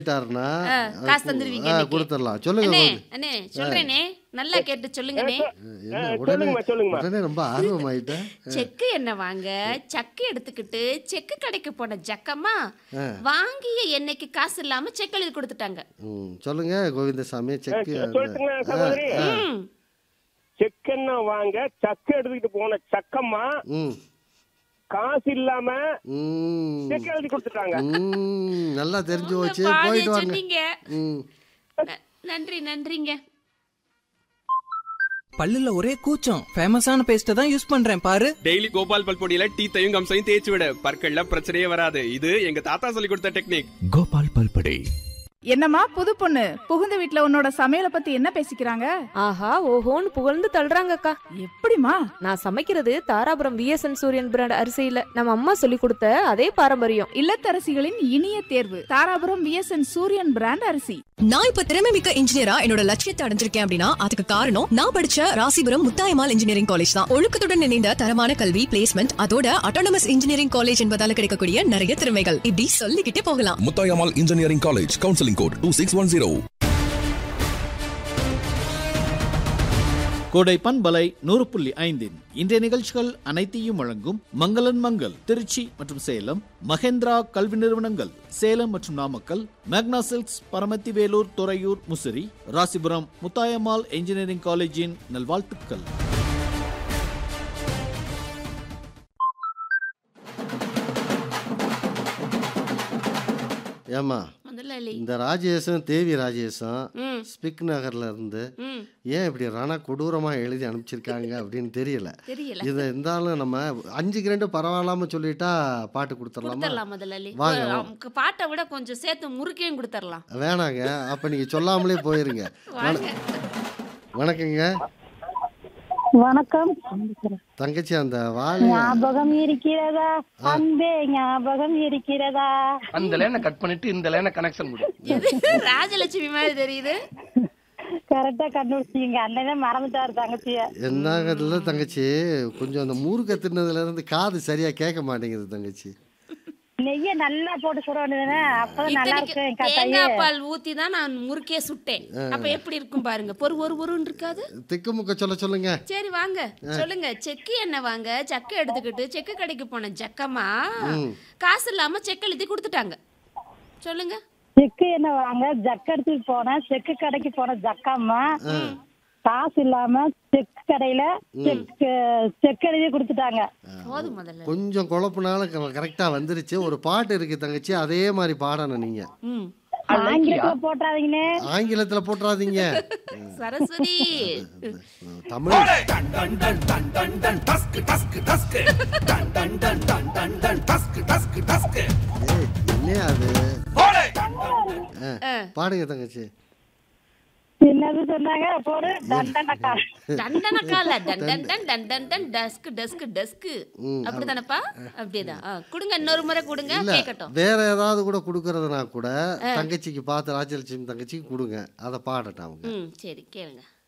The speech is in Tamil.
ட்டாருன்னா ஆ, காசு தந்துருவீங்க இன்னைக்கு. கொடுத்துடலாம் சொல்லுங்க அண்ணே கோவிந்த். அண்ணே சொல்றேனே நல்லா கேட்டு சொல்லுங்கண்ணே என்ன ஆ, உடனே சொல்லுங்கம்மா, சொல்லுங்கம்மா. உடனே ரொம்ப ஆர்வமாயிட்டேன் செக்கு என்ன வாங்க சக்கு எடுத்துக்கிட்டு செக்கு கடைக்கு போன ஜக்கம்மா ஆ. வாங்கிய எண்ணெய்க்கு காசு இல்லாம செக் எழுதி கொடுத்துட்டாங்க ம் சொல்லுங்க கோவிந்தசாமி செக்கு ஆ, சொல்லட்டுங்களா, சகோதரி? ம். செக்கெண்ண வாங்க சக்கு எடுத்துக்கிட்டு போன சக்கம்மா ம் காசு இல்லாம ம் செக் எழுதி கொடுத்துட்டாங்க ம் நல்லா தெரிஞ்சு உங்க போச்சு பாதையை போயிட்டு வாங்க சொன்னீங்க ம் ந- நன்றி நன்றிங்க பல்லுல ஒரே கூச்சம் ஃபேமஸான பேஸ்ட தான் யூஸ் பண்றேன் பாரு டெய்லி கோபால் பல் பொடியில டீத்தையும் கம்சையும் தேய்ச்சி விட பற்கள்ல பிரச்சனையே வராது இது எங்க தாத்தா சொல்லி கொடுத்த டெக்னிக் கோபால் பல்படை என்னம்மா புது பொண்ணு புகுந்த வீட்ல உன்னோட சமையல பத்தி என்ன பேசிக்கிறாங்க ஆஹா ஓஹோன்னு புகழ்ந்து தள்ளுறாங்கக்கா எப்படிமா நான் சமைக்கிறது தாராபுரம் விஎஸ்என் சூரியன் பிராண்ட் அரிசியில நம்ம அம்மா சொல்லி கொடுத்த அதே பாரம்பரியம் இல்லத்தரசிகளின் இனிய தேர்வு தாராபுரம் விஎஸ்என் சூரியன் பிராண்ட் அரிசி நான் இப்ப திறமை மிக்க இன்ஜினியரா என்னோட லட்சியத்தை அடைஞ்சிருக்கேன் அப்படின்னா அதுக்கு காரணம் நான் படிச்ச ராசிபுரம் முத்தாயமால் இன்ஜினியரிங் காலேஜ் தான் ஒழுக்கத்துடன் இணைந்த தரமான கல்வி பிளேஸ்மெண்ட் அதோட அட்டானமஸ் இன்ஜினியரிங் காலேஜ் என்பதால கிடைக்கக்கூடிய நிறைய திறமைகள் இப்படி சொல்லிக்கிட்டே போகலாம் Muthayammal engineering college counselling code two six one zero Kodai பண்பலை நூறு புள்ளி ஐந்தின் இன்றைய நிகழ்ச்சிகள் அனைத்தையும் வழங்கும் மங்களன் மங்கள் திருச்சி மற்றும் சேலம் மகேந்திரா கல்வி நிறுவனங்கள் சேலம் மற்றும் நாமக்கல் மேக்னா சில்க்ஸ் பரமத்தி வேலூர் துறையூர் முசிறி ராசிபுரம் முத்தாயம்மாள் என்ஜினியரிங் காலேஜின் நல்வாழ்த்துக்கள் ஏமா முதலாளி இந்த ராஜேஷும் தேவி ராஜேஷும் ம் ஸ்பிக் நகர்ல இருந்து ம் ஏன் இப்படி ரண கொடூரமா எழுதி அனுப்பிச்சிருக்காங்க அப்படின்னு தெரியல தெரியல இது இருந்தாலும் நம்ம அஞ்சுக்கு ரெண்டு பரவாயில்லாம சொல்லிட்டா பாட்டு கொடுத்துடலாமா கொடுத்துடலாம் முதலாளி வாங்க, ஒரு, வாங்க. அவங்க பாட்டை விட கொஞ்சம் சேர்த்து முறுக்கையும் கொடுத்துடலாம் வேணாங்க அப்ப நீங்க சொல்லாமலே போயிருங்க வாங்க வணக்கங்க வணக்கம் தங்கச்சி அந்த வாழை ஞாபகம் இருக்கிறதா அன்பே ஞாபகம் இருக்கிறதா அந்த லைனை கட் பண்ணிட்டு இந்த லைனை கனெக்ஷன் கொடு எது ராஜலட்சுமி மாதிரி தெரியுது கரெக்டா கண்டுபிடிச்சீங்க அண்ணன் மறந்துட்டாரு தங்கச்சிய என்னங்க இல்லை தங்கச்சி கொஞ்சம் அந்த முறுக்க தின்னதுல இருந்து காது சரியா கேட்க மாட்டேங்குது தங்கச்சி நெய்ய நல்லா போட்டு சுட வேண்டியதுதானே அப்பதான் நல்லா இத்தனைக்கு இருக்கும் என் கதையே தேங்காய் பால் ஊத்தி தான் நான் முறுக்கே சுட்டேன் அப்ப எப்படி இருக்கும் பாருங்க பொறு ஒரு ஒருன்னு இருக்காது திக்குமுக்க சொல்ல சொல்லுங்க சரி வாங்க சொல்லுங்க செக்கு என்ன வாங்க செக்கு எடுத்துக்கிட்டு செக்கு கடைக்கு போன ஜக்கம்மா காசு இல்லாம செக் எழுதி கொடுத்துட்டாங்க சொல்லுங்க செக்கு என்ன வாங்க ஜக்க எடுத்துட்டு போனேன் செக்கு கடைக்கு போன ஜக்காம்மா காசு இல்லாம செக்கு கடையில செக்கு செக் எழுதி கொடுத்துட்டாங்க போதும் முதல்ல கொஞ்சம் குழப்புனாலும் கரெக்டா வந்துருச்சு ஒரு பாட்டு இருக்கு தங்கச்சி அதே மாதிரி பாடணும் நீங்க ம் ஆங்கிலத்துல போட்டுறாதீங்கன்னு ஆங்கிலத்துல போட்டுறாதீங்க சரஸ்வதி தமிழ் ஏய், என்னையா அது ஆ, பாடுங்க தங்கச்சி என்னது சொன்னாங்க போடு தண்டனக்கா தண்டனக்கால டன் டன் டன் டன் டன் டன் டஸ்க் டஸ்க் டஸ்க் ம், அப்படிதானப்பா அப்படியேதான் ஆ, கொடுங்க இன்னொரு முறை கொடுங்க இல்ல கேட்கட்டும் வேற ஏதாவது கூட கொடுக்கறதுனா கூட தங்கச்சிக்கு பார்த்து ராஜலட்சுமி தங்கச்சிக்கு கொடுங்க அதை பாடட்டும் அவங்க ம் சரி கேளுங்க